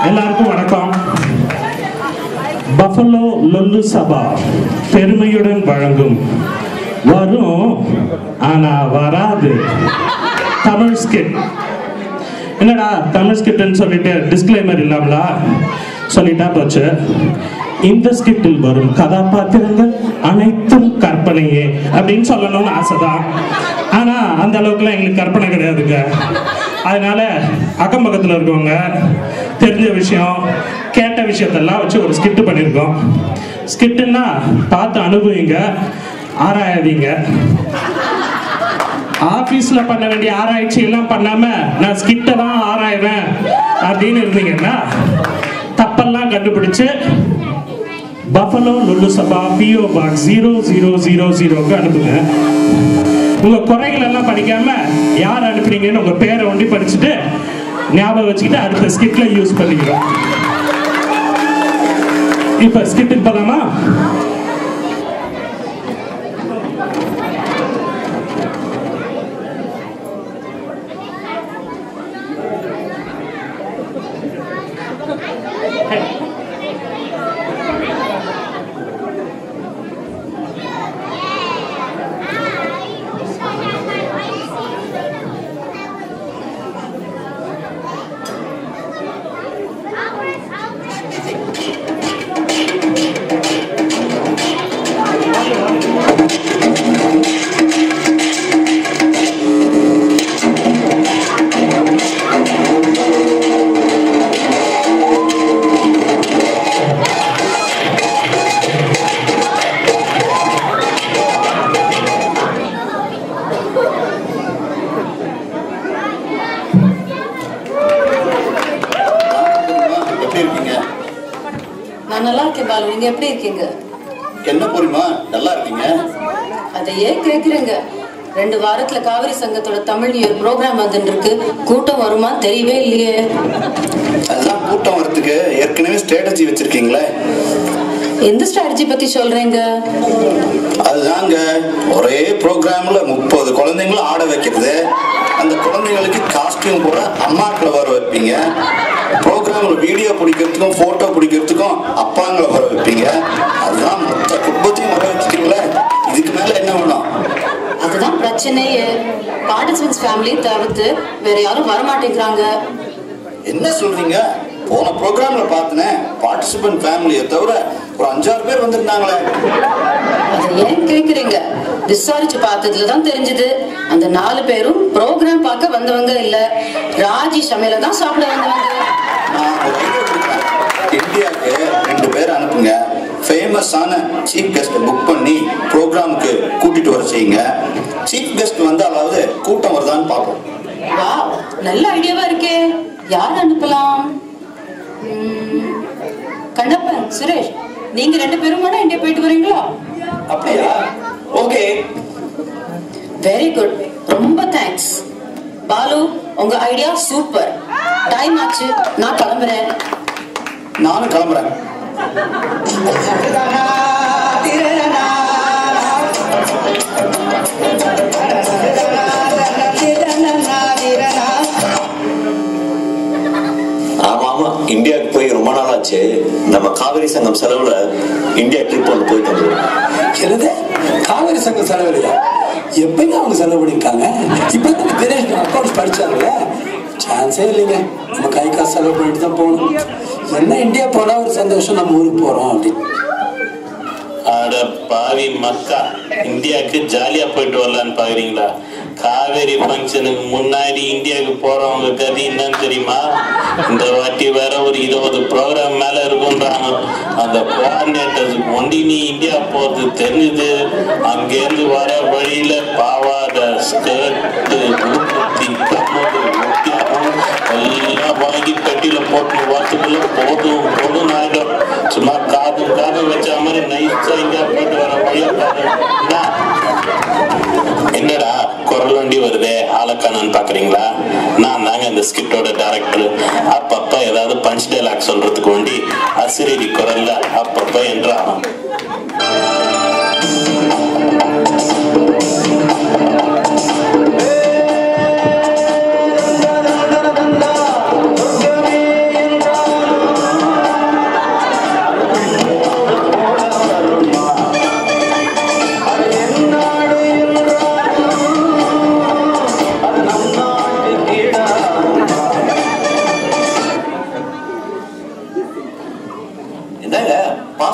எல்லாருக்கும் வணக்கம் பஃபலோ லொல்லு சபா பெருமையுடன் வழங்கும் வரும் ஆனா வராது தமிழ் ஸ்கிட் என்னடா தமிழ் ஸ்கிட்னு சொல்லிட்டு டிஸ்க்ளைமர் இல்லாமலா சொல்லிட்டா போச்சு இந்த ஸ்கிட்டில் வரும் கதாபாத்திரங்கள் அனைத்தும் கற்பனையே அப்படின்னு சொல்லணும்னு ஆசைதான் ஆனா அந்த அளவுக்குலாம் எங்களுக்கு கற்பனை கிடையாதுங்க அதனால அக்கம் பக்கத்தில் இருக்கவங்க தெரிஞ்ச விஷயம் கேட்ட விஷயத்தெல்லாம் வச்சு ஒரு ஸ்கிட்டு பண்ணியிருக்கோம் ஸ்கிட்டுன்னா பார்த்து அனுபவிங்க ஆராயாதீங்க ஆபீஸ்ல பண்ண வேண்டிய ஆராய்ச்சி எல்லாம் பண்ணாம நான் ஸ்கிட்ட தான் ஆராய்வேன் அப்படின்னு இருந்தீங்கன்னா தப்பெல்லாம் கண்டுபிடிச்சு பஃபலோ லுல்லு சபா PO box zero zero zero ஜீரோக்கு அனுப்புங்க உங்க குறைகள் எல்லாம் படிக்காம யார் அனுப்புறீங்கன்னு உங்க பேரை ஒண்டி படிச்சுட்டு ஞாபகம் வச்சுக்கிட்டு அடுத்த ஸ்கிட்ல யூஸ் பண்ணிக்கிறோம் இப்ப ஸ்கிட்டுக்கு போலாமா எப்படி இருக்கீங்க நான் நல்லா இருக்கேன் பாலு நீங்க எப்படி இருக்கீங்க என்ன போறீமா நல்லா இருக்கீங்க அதை ஏன் கேக்குறீங்க ரெண்டு வாரத்துல காவிரி சங்கத்தோட தமிழ் நியூ ப்ரோக்ராம் வந்துட்டு இருக்கு கூட்டம் வருமா தெரியவே இல்லையே அதெல்லாம் கூட்டம் வரதுக்கு ஏற்கனவே ஸ்ட்ராட்டஜி வச்சிருக்கீங்களே எந்த ஸ்ட்ராட்டஜி பத்தி சொல்றீங்க அதுதாங்க ஒரே ப்ரோக்ராம்ல முப்பது குழந்தைங்களும் ஆட வைக்கிறது அந்த குழந்தைங்களுக்கு காஸ்டியூம் கூட அம்மாக்களை வர வைப்பீங்க ப்ரோக்ராம்ல வீடியோ பிடிக்கிறதுக்கும் போட்டோ பிடிக்கிறதுக்கும் அப்பாங்களை வர வைப்பீங்க அதுதான் மொத்த குடும்பத்தையும் வர வச்சுட்டீங்களே இதுக்கு மேல என்ன வேணும் அதுதான் பிரச்சனையே பார்ட்டிசிபென்ட்ஸ் ஃபேமிலி தவிர்த்து வேற யாரும் வரமாட்டேங்கிறாங்க என்ன சொல்றீங்க போன ப்ரோக்ராம்ல பார்த்தனேன் பார்ட்டிசிபென்ட் ஃபேமிலியை தவிர ஒரு அஞ்சாறு பேர் வந்திருந்தாங்களே அதை ஏன் கேக்குறீங்க விசாரிச்சு பார்த்ததுல தான் தெரிஞ்சது அந்த நாலு பேரும் ப்ரோக்ராம் பார்க்க வந்தவங்க இல்ல ராஜி சமையல தான் சாப்பிட வந்தவங்க நான் ஒரு idea கொடுக்குறேன். இந்தியாவுக்கு ரெண்டு பேர் அனுப்புங்க ஃபேமஸான சீஃப் கெஸ்ட் புக் பண்ணி ப்ரோக்ராமுக்கு கூட்டிட்டு வர செய்யுங்க சீஃப் கெஸ்ட் வந்தாலாவது கூட்டம் வருதான்னு பார்ப்போம் வாவ் நல்ல ஐடியாவா இருக்கே யார் அனுப்பலாம் உம், கண்ணப்பன் சுரேஷ் நீங்க ரெண்டு பேரும் வேணா இந்தியா போயிட்டு வரீங்களா அப்படியா ஓகே வெரி குட் ரொம்ப தேங்க்ஸ் பாலு உங்க ஐடியா சூப்பர் டைம் ஆச்சு நான் கிளம்புறேன் நானும் கிளம்புறேன் ஆமா ஆமா இந்தியாவுக்கு போய் ரொம்ப நாள் ஆச்சு நம்ம காவிரி சங்கம் செலவுல இந்தியா ட்ரிப் ஒன்று போயிட்டு வந்துடும் என்னது காவிரி சங்கம் செலவில்லையா எப்பயும் அவங்க செலவு பண்ணிருக்காங்க இப்ப தான் தினேஷ் அக்கௌண்ட்ஸ் படிச்சாங்கல்ல சான்ஸே இல்லைங்க நம்ம கை காசு செலவு பண்ணிட்டு தான் போகணும் என்ன இந்தியா போனா ஒரு சந்தோஷம் நம்ம ஊருக்கு போறோம் அப்படின்னு அட பாவி மக்கா இந்தியாவுக்கு ஜாலியா போயிட்டு வரலான்னு பாக்குறீங்களா காவேரி ஃபங்க்ஷனுக்கு முன்னாடி இந்தியாவுக்கு போறவங்க கதி என்னன்னு தெரியுமா இந்த வாட்டி வேற ஒரு இருபது ப்ரோக்ராம் மேல இருக்குன்றாங்க அந்த கோஆர்டினேட்டர்ஸுக்கு ஒண்டி நீ இந்தியா போறது தெரிஞ்சுது அங்கேருந்து வர வழியில பாவாடை ஸ்கர்ட்டு ஊத்தி கம்மது முக்கியம் எல்லாம் வாங்கி பெட்டியில போட்டு வரத்துக்குள்ள போதும் போதும் ஆயிடும் சும்மா காதும் காதும் வச்ச மாதிரி நைஸா இங்க போயிட்டு வர வழியா பாரு என்ன? என்னடா குரல் வண்டி வருதே ஆளக்கானு பாக்குறீங்களா நான் தாங்க இந்த ஸ்கிட்டோட டைரக்டர் அப்பப்ப ஏதாவது பஞ்ச் டைலாக் சொல்றதுக்கு வேண்டி அசிரடி குரல்ல அப்பப்ப என்றாகும்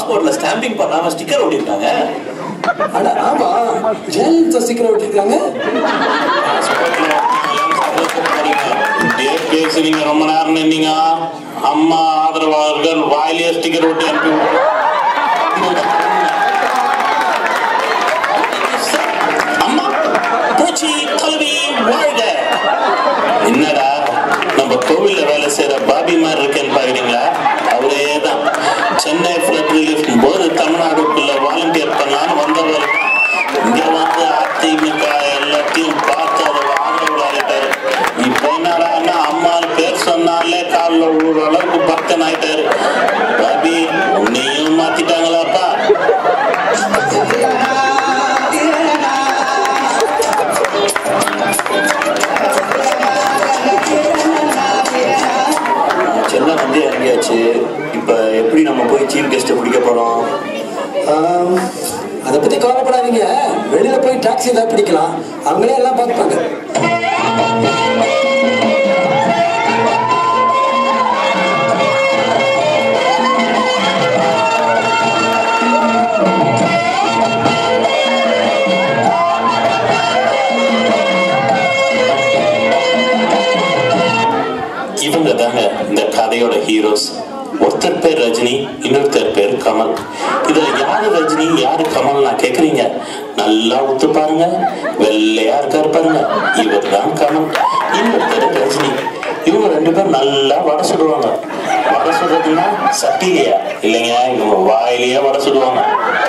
பாஸ்போர்ட்ல ஸ்டாம்பிங் பண்ணாம ஸ்டிக்கர் ஒட்டிருக்காங்க அட ஆமா ஜெயலலிதா சீக்கிரம் விட்டுருக்காங்க டேட் பேசுறீங்க ரொம்ப நேரம் நின்னீங்க அம்மா ஆதரவாளர்கள் வாயிலே ஸ்டிக்கர் ஒட்டி அனுப்பி அம்மா பூச்சி கல்வி வாழ்க என்னடா நம்ம கோவில்ல வேலை செய்யற பாபி மாதிரி இருக்கேன்னு பாக்குறீங்களா அவரே தான் சென்னை ஃபிளட் ரிலீஃப் போது தமிழ்நாடுக்குள்ள வாலண்டியர் பண்ணலான்னு வந்தவர் இங்க வந்து அதிமுக எல்லாத்தையும் பார்த்து அதை ஆதரவு ஆகிட்டாரு இப்ப என்னடான்னா அம்மா பேர் சொன்னாலே காலில் விழுற அளவுக்கு பக்தன் ஆயிட்டாரு பாபி உன்னையும் மாத்திட்டாங்களாப்பா சென்னை வந்து இறங்கியாச்சு இப்ப எப்படி நம்ம போய் சீஃப் கெஸ்ட்டை பிடிக்க போறோம் ஆம், அதை பத்தி கவலைப்படாதீங்க வெளியில போய் டாக்ஸி ஏதாவது பிடிக்கலாம் அவங்களே எல்லாம் பார்த்துப்பாங்க இவங்க தாங்க இந்த கதையோட ஹீரோஸ் ஒருத்தர் பேர் ரஜினி இன்னொருத்தர் பேர் கமல் இதுல யாரு ரஜினி யாரு கமல் நான் கேக்குறீங்க நல்லா ஒத்து பாருங்க வெள்ளையா இருக்காரு பாருங்க இவர் தான் கமல் இன்னொருத்தர் ரஜினி இவங்க ரெண்டு பேரும் நல்லா வடை சுடுவாங்க வடை சுடுறதுன்னா சட்டிலையா இல்லைங்க இவங்க வாயிலேயே வடை சுடுவாங்க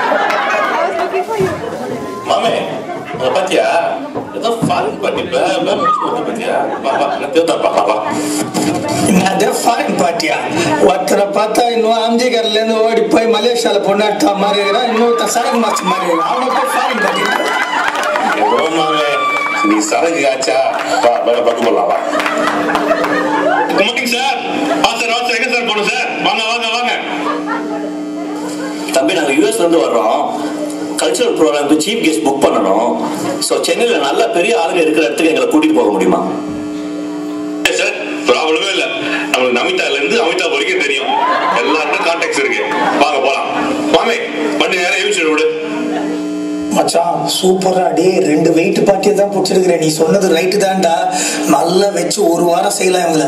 மாமே அங்க பாத்தியா ஏதோ ஃபாரின் பார்ட்டி பாத்தியா வா வா நான் தேர்தல் வா வா ಅದೇ ಫಾರಿನ್ ಪಾರ್ಟಿಯ ಒತ್ತರ ಪಾತ ಇನ್ನು ಅಮ್ಜಿಗರ್ಲೇಂದು ಓಡಿ போய் மலேசியால பொண்ணாட்ட மாதிரி இருக்கிறான் இன்னொருத்த சரக்கு மாச்சு மாதிரி இருக்கிறான் அவனை போய் ஃபாரின் பார்ட்டி ஏதோ மாமே நீ சரக்கு ஆச்சா வா வேற பக்கம் போலாம் வா குட் மார்னிங் சார் ஆ சார் ஆ சார் எங்க சார் போகணும் சார் வாங்க வாங்க வாங்க தம்பி நாங்க யூஎஸ்ல இருந்து வர்றோம் கல்ச்சரல் ப்ரோக்ராமுக்கு சீஃப் கெஸ்ட் புக் பண்ணணும் ஸோ சென்னையில நல்ல பெரிய ஆளுங்க இருக்கிற இடத்துக்கு எங்களை கூட்டிட்டு போக முடியுமா சார் ப்ராப்ளமே இல்ல நம்மளுக்கு நமிதால இருந்து அமிதாப் வரைக்கும் தெரியும் எல்லாருக்கும் கான்டாக்ட்ஸ் இருக்கு வாங்க போலாம் மாமே வண்டி நேரம் யூஸ் விடு மச்சான் சூப்பரா டே ரெண்டு வெயிட் பாட்டியை தான் பிடிச்சிருக்கிறேன் நீ சொன்னது ரைட்டு தான்டா நல்லா வச்சு ஒரு வாரம் செய்யலாம் இவங்கள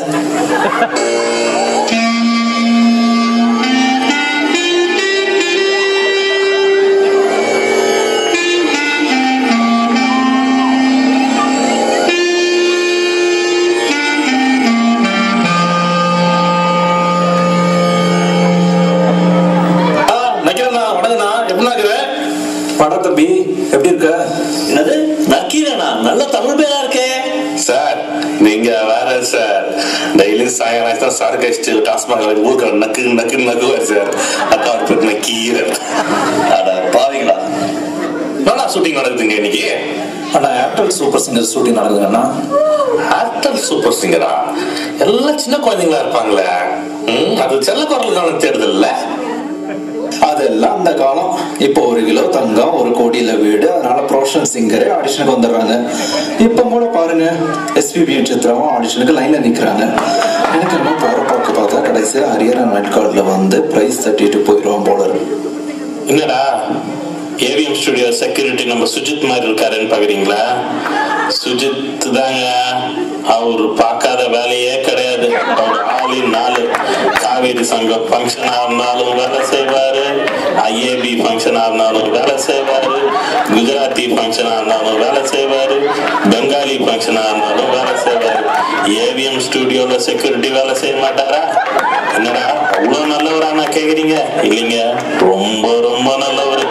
ஆ நக்கிறேண்ணா வணக்கண்ணா எப்படின்னா இருக்கிற பட தம்பி எப்படி இருக்க என்னது நக்கீரனா நல்ல தமிழ் பேரா இருக்கே சார் நீங்க வேற சார் டெய்லி சாயங்காலம் ஆச்சுன்னா சார் கழிச்சு டாஸ்மாக ஊருக்கிற நக்கு நக்கு நக்குவார் சார் அக்கா ஒரு பேர் நக்கீரன் அட பாவீங்களா நல்லா ஷூட்டிங் நடக்குதுங்க இன்னைக்கு ஆனா ஏர்டெல் சூப்பர் சிங்கர் ஷூட்டிங் நடக்குதுன்னா ஏர்டெல் சூப்பர் சிங்கரா எல்லாம் சின்ன குழந்தைங்களா இருப்பாங்களே ம், அது செல்ல குரலுக்கான தேடுதல் இல்ல அதெல்லாம் அந்த காலம் இப்போ ஒரு கிலோ தங்கம் ஒரு கோடியில வீடு அதனால ப்ரொஃபஷனல் சிங்கரே ஆடிஷனுக்கு வந்துடுறாங்க இப்போ கூட பாருங்க எஸ்பிபி சித்ராவும் ஆடிஷனுக்கு லைன்ல நிக்கிறாங்க எனக்கு என்ன போற போக்கு பார்த்தா கடைசியா ஹரியர் அண்ட் நைட் கார்டில் வந்து பிரைஸ் தட்டிட்டு போயிடுவோம் போல இருக்கு. என்னடா ஏவிஎம் ஸ்டுடியோ செக்யூரிட்டி நம்ம சுஜித் மாதிரி இருக்காருன்னு பாக்குறீங்களா சுஜித் தாங்க அவர் பார்க்காத வேலையே கிடையாது அவர் ஆளின் நாலு காவேரி சங்கம் ஃபங்க்ஷன் ஆனாலும் வேலை செய்வாரு ஐஏபி ஃபங்க்ஷன் ஆனாலும் வேலை செய்வாரு குஜராத்தி ஃபங்க்ஷன் ஆனாலும் வேலை செய்வாரு பெங்காலி ஃபங்க்ஷன் ஆனாலும் வேலை செய்வாரு ஏவிஎம் ஸ்டுடியோல செக்யூரிட்டி வேலை செய்ய மாட்டாரா என்னடா அவ்வளவு நல்லவரா நான் கேக்குறீங்க இல்லைங்க ரொம்ப ரொம்ப நல்லவர்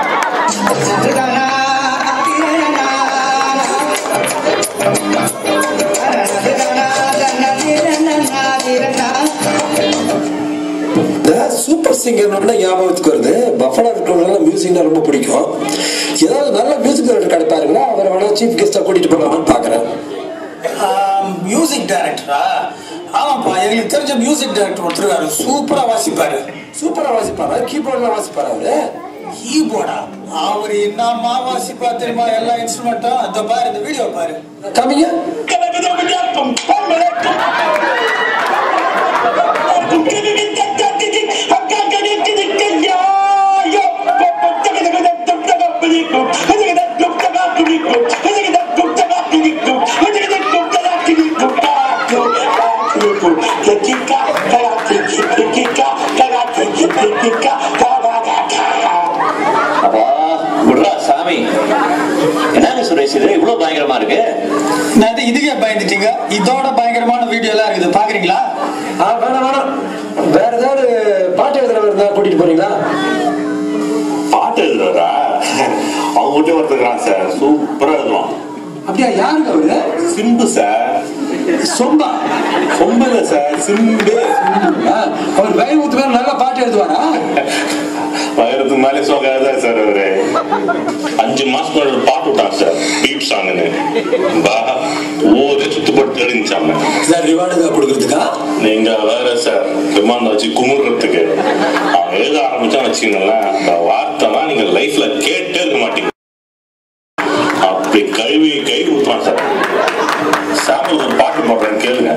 இந்த சூப்பர் சிங்கர்னோட ஞாபகத்துக்கு வருது பஃபலா இருக்கிறவங்க மியூசிக்னா ரொம்ப பிடிக்கும் ஏதாவது நல்ல மியூசிக் டைரக்டர் கிடைப்பாருங்களா அவரை வேணா சீஃப் கெஸ்டா கூட்டிட்டு போகலாமான்னு பாக்குறேன் மியூசிக் டைரக்டரா ஆமாப்பா எங்களுக்கு தெரிஞ்ச மியூசிக் டைரக்டர் ஒருத்தர் இருக்காரு சூப்பரா வாசிப்பாரு சூப்பரா வாசிப்பாரா கீபோர்ட்ல வாசிப்பாரா அவரு கீபோர்டா அவர் என்னமா வாசிப்பா தெரியுமா எல்லா இன்ஸ்ட்ருமெண்ட்டும் அந்த பாரு இந்த வீடியோ பாரு காமிங்க കിക്കിക്ക കരാത്തി കിക്കിക്ക കരാത്തി കിക്കിക്ക அப்பா விடுறா சாமி என்னங்க சுரேஷ் இது இவ்வளவு பயங்கரமா இருக்கு நான் இதுக்கே பயந்துட்டீங்க இதோட பயங்கரமான வீடியோ எல்லாம் இருக்குது பாக்குறீங்களா ஆ வேணாம் வேணாம் வேற ஏதாவது பாட்டு எழுதுறவர் இருந்தா கூட்டிட்டு போறீங்களா பாட்டு எழுதுறா அவங்க கிட்ட ஒருத்தருக்கான் சார் சூப்பரா எழுதுவான் அப்படியா யாருங்க அவரு சிம்பு சார் சொம்பா சொம்பு இல்ல சார் சிம்பு ஆ, அவர் வைரமுத்து மேல நல்லா பாட்டு எழுதுவாரா வயரத்துக்கு மேலே சோகாதா சார் அவரு அஞ்சு மாசம் முன்னாடி ஒரு பாட்டு விட்டான் சார் பீப் சாங்னு பா ஊரே சுத்துப்பட்டு இருந்துச்சாம சார் ரிவார்டு கொடுக்கறதுக்கா நீங்க வேற சார் விமானம் வச்சு குமுறதுக்கு அவன் எழுத ஆரம்பிச்சான்னு வச்சுக்கோங்களேன் அந்த வார்த்தைலாம் நீங்க லைஃப்ல கேட்டே இருக்க மாட்டீங்க அப்படி கழுவி கை ஊத்துவான் சார் சாம்பிள் ஒரு பாட்டு போடுறேன் கேளுங்க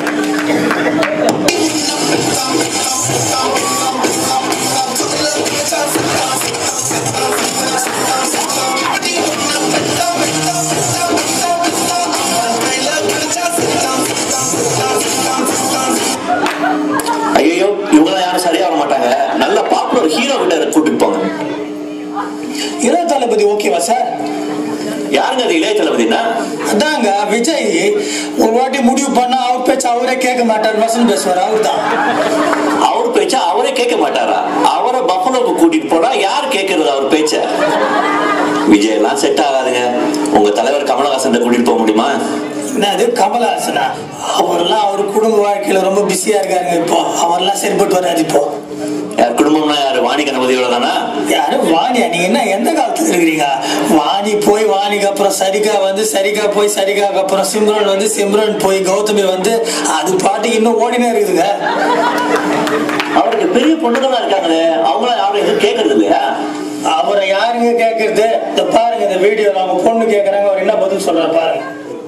ஐயோ இவங்களாம் யாரும் சரியா வர மாட்டாங்க நல்ல பாப்புலர் ஹீரோ கிட்ட கூட்டிட்டு போங்க இளைய தளபதி ஓகேவா சார் யாருங்க அது இளைய தளபதினா அதாங்க விஜய் ஒரு வாட்டி முடிவு பண்ணா அவர் பேச்சு அவரே கேட்க மாட்டார் வசன் பேசுவார் அவர் தான் அவர் பேச்ச அவரே கேட்க மாட்டாரா அவரை பஃபலோக்கு கூட்டிட்டு போனா யார் கேட்கறது அவர் பேச்ச விஜய் எல்லாம் செட் ஆகாதுங்க உங்க தலைவர் கமலஹாசன் கூட்டிட்டு போக முடியுமா என்னது கமலஹாசனா அவரெல்லாம் அவர் குடும்ப வாழ்க்கையில ரொம்ப பிஸியா இருக்காருங்க இப்போ அவரெல்லாம் சரிப்பட்டு வராது இப்போ யார் குடும்பம்னா யாரு வாணி கணபதியோட தானா யாரு வாணியா நீங்க என்ன எந்த காலத்துல இருக்கிறீங்க வாணி போய் வாணிக்கு அப்புறம் சரிகா வந்து சரிகா போய் சரிகாக்கு அப்புறம் சிம்ரன் வந்து சிம்ரன் போய் கௌதமி வந்து அது பாட்டுக்கு இன்னும் ஓடினே இருக்குதுங்க அவருக்கு பெரிய பொண்ணுங்களாம் இருக்காங்களே அவங்களாம் யாரும் எதுவும் கேட்கறது இல்லையா அவரை யாருங்க கேக்குறது இந்த பாருங்க இந்த வீடியோல அவங்க பொண்ணு கேக்குறாங்க அவர் என்ன பதில் சொல்றாரு பாருங்க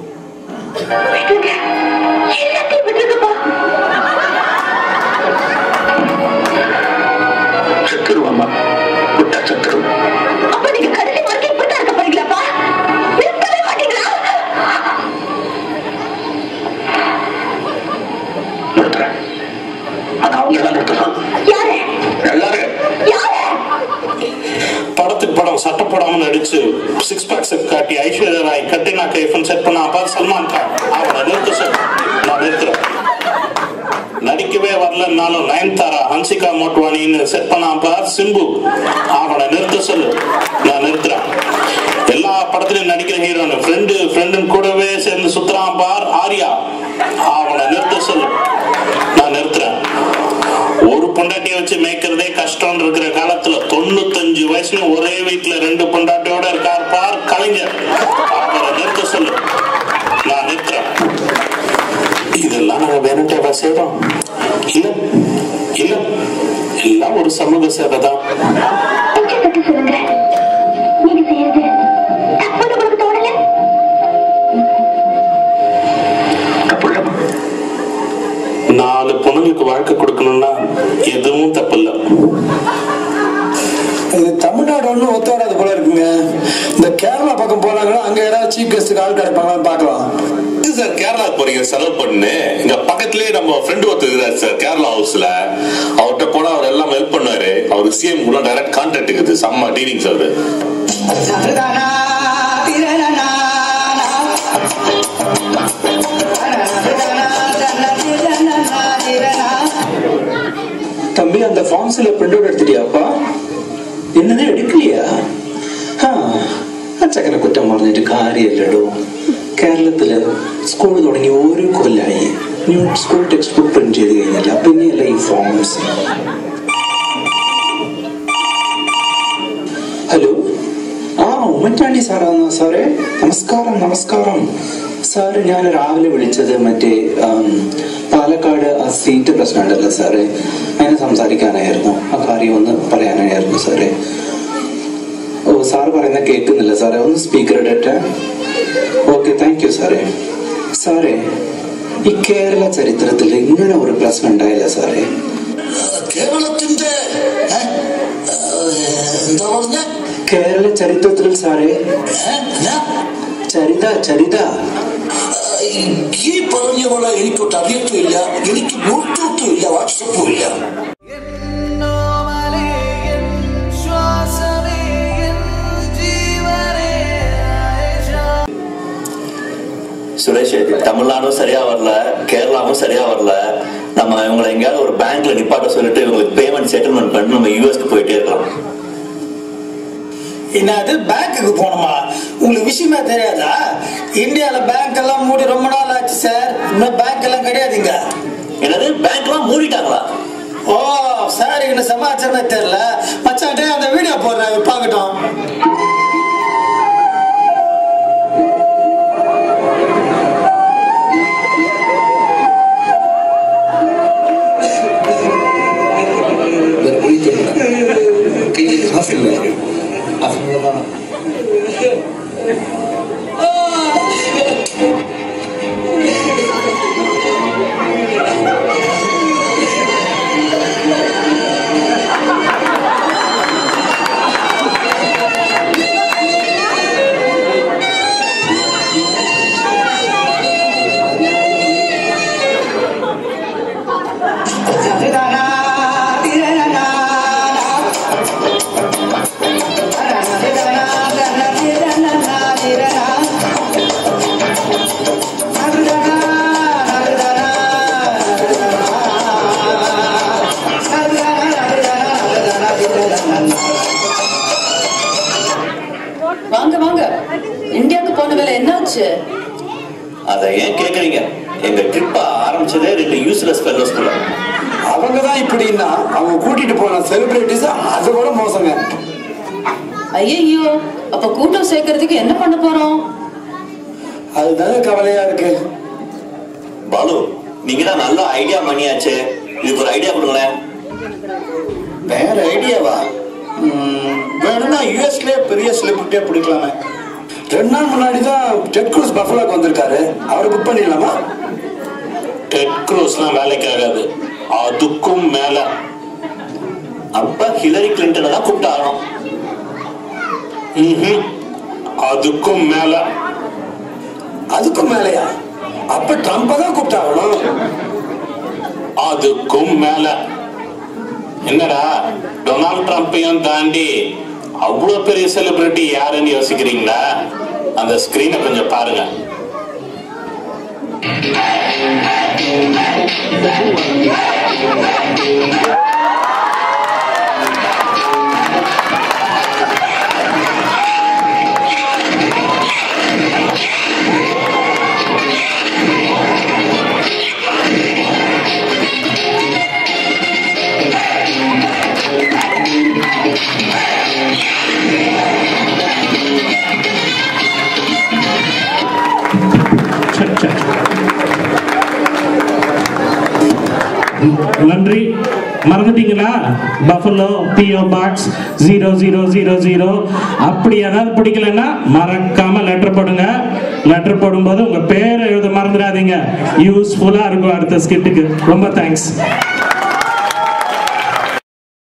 செத்துருவாமா விட்டா செத்துரும் அப்ப நீங்க கடைசி வரைக்கும் இப்படித்தான் இருக்க போறீங்களாப்பா நிறுத்தவே மாட்டீங்களா நிறுத்துறேன் ஆனா அவங்க எல்லாம் நிறுத்தணும் யாரு எல்லாரும் யாரு படத்துக்கு படம் சட்டை போடாம நடிச்சு சிக்ஸ் பேக்ஸ் காட்டி ஐஸ்வர்யா ராய் கட்டினா கைஃபன் செட் பண்ண அப்பா சல்மான் கான் அவனை நிறுத்த சொல் நான் நிறுத்துறேன் நடிக்கவே வரலன்னாலும் நயன்தாரா ஹன்சிகா மோட்வானின்னு செட் பண்ண அப்பா சிம்பு அவனை நிறுத்த சொல்லு நான் நிறுத்துறேன் எல்லா படத்துலயும் நடிக்கிற ஹீரோனு ஃப்ரெண்டு ஃப்ரெண்டுன்னு கூடவே சேர்ந்து சுத்துறான் பார் ஆர்யா அவனை நிறுத்த சொல்லு நான் நிறுத்துறேன் ஒரு பொண்டாட்டியை வச்சு மேய்க்கிறதே கஷ்டம் இருக்கிற காலத்துல தொண்ணூத்தஞ்சு வயசுல ஒரே வீட்டுல ரெண்டு பொண்டாட்டியோட இருக்கார் பார் கலைஞர் அவரை நிறுத்த சொல்லு நான் நிறுத்துறேன் இதெல்லாம் நாங்க வேணுட்டேவா செய்றோம் இல்ல இல்ல எல்லாம் ஒரு சமூக சேவை தான் பச்சை தட்டு சொல்லுங்க நீங்க செய்யறது தப்புன்னு உங்களுக்கு தோணல நாலு பொண்ணுங்களுக்கு வாழ்க்கை கொடுக்கணும்னா எதுவும் தப்பு இல்ல இது தமிழ்நாடு ஒன்றும் ஒத்து வராது போல இருக்குங்க இந்த கேரளா பக்கம் போனாங்கன்னா அங்க யாராவது சீஃப் கெஸ்ட்டுக்கு ஆள் கிடைப்பாங்களான்னு பார்க்கலாம் இது சார் கேரளா போறீங்க செலவு பண்ணு இங்க பக்கத்துலயே நம்ம ஃப்ரெண்ட் ஒருத்தர் இருக்கிறார் சார் கேரளா ஹவுஸ்ல அவர்கிட்ட போனா அவர் எல்லாம் ஹெல்ப் பண்ணாரு அவருக்கு சிஎம் கூட டைரக்ட் கான்டாக்ட் இருக்குது செம்ம டீலிங்ஸ் அவரு தம்பி அந்த ஃபார்ம்ஸ்ல பிரிண்ட் அவுட் எடுத்துட்டியாப்பா என்னது എടുക്കില്ല ആ അച്ചക്കനെ കുറ്റം പറഞ്ഞിട്ട് കാര്യമില്ലടോ കേരളത്തില് സ്കൂൾ തുടങ്ങി ഒരു കൊല്ലായി നീ സ്കൂൾ ടെക്സ്റ്റ് ബുക്ക് പ്രിന്റ് ചെയ്ത് കഴിഞ്ഞില്ല പിന്നെയല്ല ഈ ഫോംസ് ഹലോ ആ ഉമ്മൻചാണ്ടി സാറാണോ സാറേ നമസ്കാരം നമസ്കാരം സാറ് ഞാൻ രാവിലെ വിളിച്ചത് മറ്റേ ആം, പാലക്കാട് ആ സീറ്റ് പ്രശ്നം ഉണ്ടല്ലോ സാറേ അതിനെ സംസാരിക്കാനായിരുന്നു ആ കാര്യം ഒന്ന് പറയാനായിരുന്നു സാറേ ഓ സാറ് പറയുന്ന കേൾക്കുന്നില്ല സാറേ ഒന്ന് സ്പീക്കർ ഇടട്ടെ ഓക്കെ താങ്ക് യു സാറേ സാറേ ഈ കേരള ചരിത്രത്തിൽ ഇങ്ങനെ ഒരു പ്രശ്നം ഉണ്ടായില്ല സാറേ കേരളത്തിന്റെ ഏ? എന്താ പറഞ്ഞ കേരള ചരിത്രത്തിൽ സാറേ ചരിത ചരിത ഈ പറഞ്ഞ പോലെ എനിക്കൊട്ട് അറിയത്തില്ല എനിക്ക് ബ്ലൂടൂത്ത് தமிழ்நாடும் சரியா வரல கேரளாவும் சரியா வரல நம்ம இவங்களை எங்கேயாவது ஒரு பேங்க்ல நிப்பாட்ட சொல்லிட்டு இவங்களுக்கு பேமெண்ட் செட்டில்மெண்ட் பண்ணி நம்ம யூஎஸ்க்கு போயிட்டே இருக்கலாம் என்னது பேங்க்குக்கு போகணுமா உங்களுக்கு விஷயமே தெரியாதா இந்தியால பேங்க் எல்லாம் மூடி ரொம்ப நாள் ஆச்சு சார் இன்னும் பேங்க் எல்லாம் கிடையாதுங்க என்னது பேங்க்லாம் மூடிட்டாங்களா ஓ சார் எனக்கு சமாச்சாரமே தெரியல மச்சான்டே அந்த வீடியோ போடுறேன் பார்க்கட்டும் வாங்க வாங்க இந்தியாவுக்கு போன வேலை என்னாச்சு அதை ஏன் கேக்குறீங்க எங்க ட்ரிப்ப ஆரம்பிச்சதே ரெண்டு யூஸ்லெஸ் ஃபெல்லோஸ் கூட அவங்க தான் இப்படின்னா அவங்க கூட்டிட்டு போன செலிபிரிட்டிஸ் அதை விட மோசங்க ஐயோ அப்ப கூட்டம் சேர்க்கறதுக்கு என்ன பண்ண போறோம் அதுதாங்க கவலையா இருக்கு பாலு நீங்க தான் நல்ல ஐடியா பண்ணியாச்சு இதுக்கு ஒரு ஐடியா கொடுங்களேன் வேற ஐடியாவா ம், வேணும்னா யூஎஸ்லயே பெரிய செலிபிரிட்டியா பிடிக்கலாமே ரெண்டு நாள் முன்னாடி தான் டெட் க்ரூஸ் பஃபலாக்கு வந்திருக்காரு அவரை புக் பண்ணிடலாமா டெட் க்ரூஸ்லாம் வேலைக்கு ஆகாது அதுக்கும் மேல அப்ப ஹிலரி கிளின்டனை தான் கூப்பிட்டு ஆகணும் ம்ஹும். அதுக்கும் மேல அதுக்கும் மேலையா அப்ப ட்ரம்ப தான் கூப்பிட்டாகணும் அதுக்கும் மேல என்னடா டொனால்ட் ட்ரம்ப்பையும் தாண்டி அவ்வளவு பெரிய செலிபிரிட்டி யாருன்னு யோசிக்கிறீங்களா அந்த ஸ்கிரீனை கொஞ்சம் பாருங்க சரி, சரி. நன்றி மறந்துட்டீங்களா buffalo PO box zero zero zero zero அப்படி ஏதாவது பிடிக்கலன்னா மறக்காம லெட்டர் போடுங்க லெட்டர் போடும்போது உங்க பேர் எழுத மறந்துடாதீங்க யூஸ்ஃபுல்லா இருக்கும் அடுத்த ஸ்கிட்டுக்கு ரொம்ப தேங்க்ஸ்